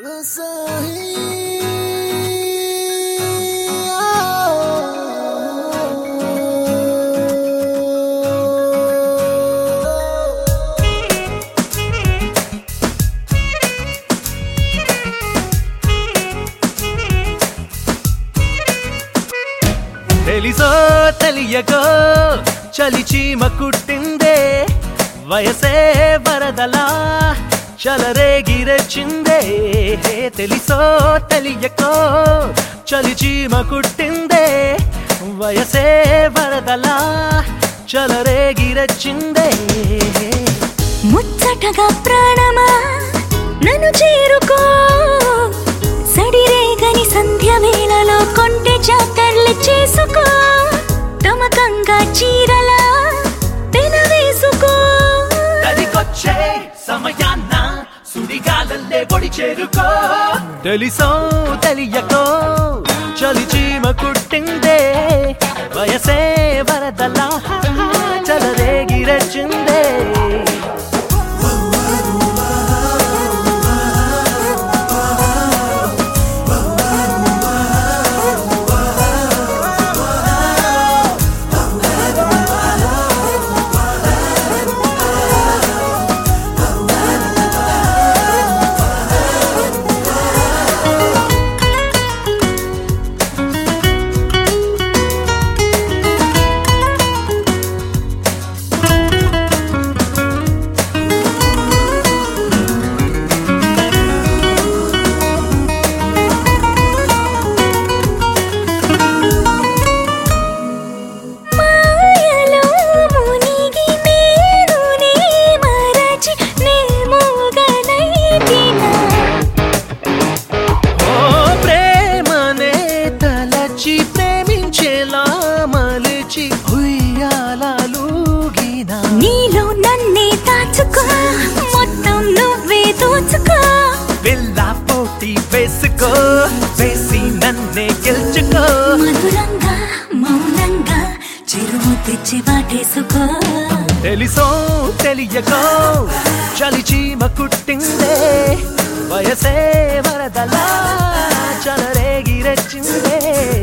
తెలిసో తెలియకో చలిచీమ కుట్టిందే వయసే వరదలా చలరేగిరచిందే తెలిసో తెలియకో చలిచీమ కుట్టిందే వయసే వరదలా చలరేగిరచిందే ముచ్చటగా ప్రాణమా నన్ను చేరుకో సడిరేగని సంధ్య వేళలో కొంటె జాతర్లు చేసుకో తమకంగా చీరలా పెనవేసుకో తదికొచ్చే సమయాన్న సుడిగాలల్లే పొడి చేరుకో తెలిసో తెలియకో చలిచీమ కుట్టిందే వయసే వరదలా చలరేగిరచిందే మాయలో మునిగి నేను నీ మరచి నే మూగనైతినా ఓ ప్రేమనే తలచి ప్రేమించేలా మలిచి ఉయ్యాలూగినా నీలో నన్నే దాచుకో మొత్తం నువ్వే దోచుకో వెళ్ళ పోటీ వేసుకో వేసి నన్నే గెలుచుకో మధురంగా మౌనంగా చిరుము తెచ్చి వాటేసుకో తెలిసో తెలియకో చలిచీమ కుట్టిందే వయసే వరదలా చలరేగిరెచ్చిందే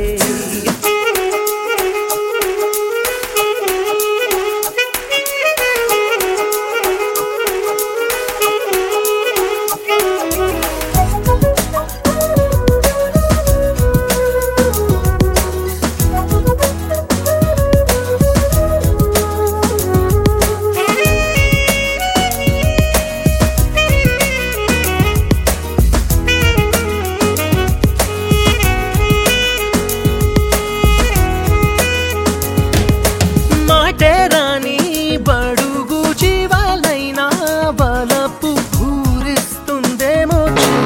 మాటే రాని బడుగు జీవాలైనా బలపు పూరిస్తుందేమో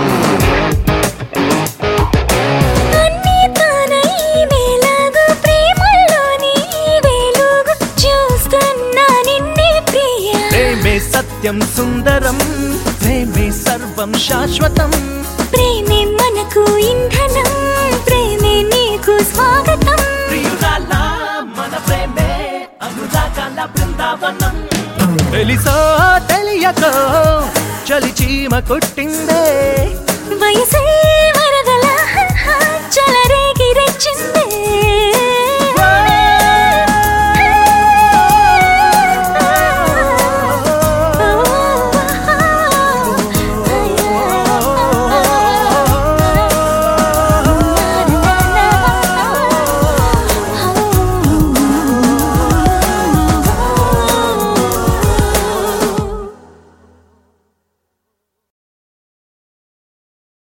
అన్నీ తానై వెలగు ప్రేమలోని వెలుగు చూస్తున్నా నిన్నే ప్రియ ప్రేమే సత్యం సుందరం ప్రేమే సర్వం శాశ్వతం ప్రేమే మనకు ఇంధనం ప్రేమే నీకు స్వాగతం ప్రియురాల మన ప్రేమే అనురాగాల బృందావనం తెలిసో తెలియకో చలిచీమ కొట్టిందే వయసే వరదల చలరేగి రెచ్చింది